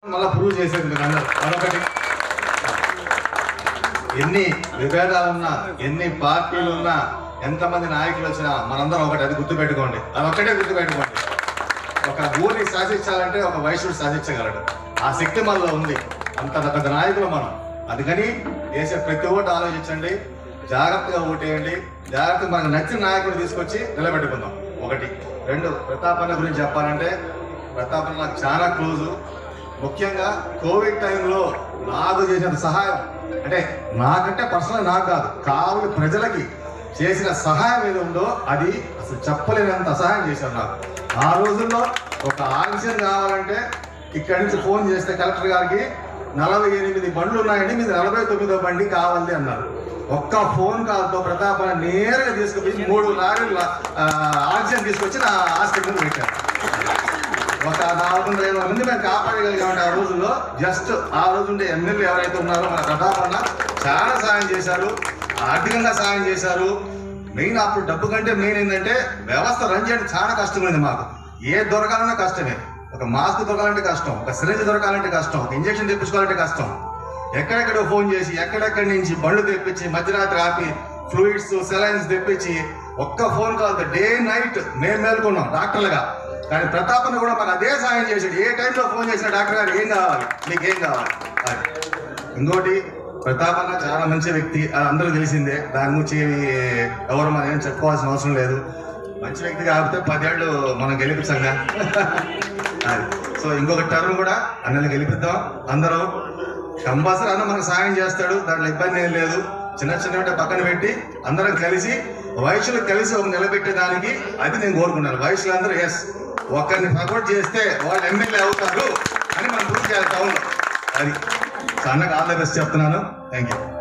మళ్ళీ ప్రూవ్ చేసేది మీరు అందరూ అదొకటి ఎన్ని విభేదాలున్నా ఎన్ని పార్టీలున్నా ఎంతమంది నాయకులు వచ్చినా మనందరం ఒకటి అది గుర్తుపెట్టుకోండి అది ఒక్కటే గుర్తుపెట్టుకోండి ఒక ఊరిని శాసించాలంటే ఒక వైశ్యుడు శాసించగలడు ఆ శక్తి మనలో ఉంది అంత పెద్ద నాయకులు మనం అందుకని చేసే ప్రతి ఓటు ఆలోచించండి జాగ్రత్తగా ఓటేయండి జాగ్రత్తగా మనకు నచ్చిన నాయకుడిని తీసుకొచ్చి నిలబెట్టుకుందాం ఒకటి రెండు ప్రతాపన్న గురించి చెప్పాలంటే ప్రతాపన్న నాకు చాలా క్లోజు ముఖ్యంగా కోవిడ్ టైంలో నాకు చేసిన సహాయం అంటే నాకంటే పర్సనల్ నాకు కాదు కావులి ప్రజలకి చేసిన సహాయం ఏది ఉందో అది అసలు చెప్పలేనంత సహాయం చేశారు నాకు ఆ రోజుల్లో ఒక ఆక్సిజన్ కావాలంటే ఇక్కడి నుంచి ఫోన్ చేస్తే కలెక్టర్ గారికి నలభై ఎనిమిది బండ్లు ఉన్నాయండి మీది నలభై తొమ్మిదో బండి కావాలి అన్నారు ఒక్క ఫోన్ కాల్తో ప్రతాపన నేరుగా తీసుకుపోయి మూడు లారీలు ఆ, ఆక్సిజన్ తీసుకొచ్చి నా హాస్పిటల్ పెట్టారు ఒక నాలుగు వందల ఐదు మంది మేము కాపాడగలిగామంటే ఆ రోజుల్లో జస్ట్ ఆ రోజు ఉండే ఎమ్మెల్యే ఎవరైతే ఉన్నారో మన ప్రతాప్ అన్న చాలా సాయం చేశారు ఆర్థికంగా సాయం చేశారు మెయిన్ అప్పుడు డబ్బు కంటే మెయిన్ ఏంటంటే వ్యవస్థ రన్ చేయడం చాలా కష్టమైంది మాకు ఏ దొరకాలన్నా కష్టమే ఒక మాస్క్ దొరకాలంటే కష్టం ఒక సిరంజ్ దొరకాలంటే కష్టం ఒక ఇంజక్షన్ తెప్పించుకోవాలంటే కష్టం ఎక్కడెక్కడో ఫోన్ చేసి ఎక్కడెక్కడి నుంచి బళ్ళు తెప్పించి మధ్యరాత్రి ఆపి ఫ్లూయిడ్స్ సెలైన్స్ తెప్పించి ఒక్క ఫోన్ కాల్ డే నైట్ మేము మేల్కొన్నాం డాక్టర్లుగా కానీ ప్రతాపన్న కూడా మాకు అదే సాయం చేశాడు ఏ టైంలో ఫోన్ చేసిన డాక్టర్ గారు ఏం కావాలి మీకు ఏం కావాలి అది. ఇంకోటి ప్రతాపన్న చాలా మంచి వ్యక్తి అది అందరూ తెలిసిందే దాని గురించి ఎవరు మనం ఏం చెప్పుకోవాల్సిన అవసరం లేదు మంచి వ్యక్తి కాకపోతే పదేళ్ళు మనం గెలిపించంగా అది సో ఇంకొక టర్మ్ కూడా అన్నని గెలిపిద్దాం అందరూ కంపల్సరీ అన్న మనకు సాయం చేస్తాడు దాంట్లో ఇబ్బంది ఏం లేదు చిన్న చిన్న ఉంటే పక్కన పెట్టి అందరం కలిసి వయసులు కలిసి ఒక నిలబెట్టేదానికి అది నేను కోరుకున్నాను వయసులు అందరూ ఎస్ ఒకరిని సపోర్ట్ చేస్తే వాళ్ళు ఎమ్మెల్యే అవుతారు అని మనం ప్రూవ్ చేయాలి టౌన్ అది సో అన్నకు ఆల్ ద బెస్ట్ చెప్తున్నాను థ్యాంక్ యూ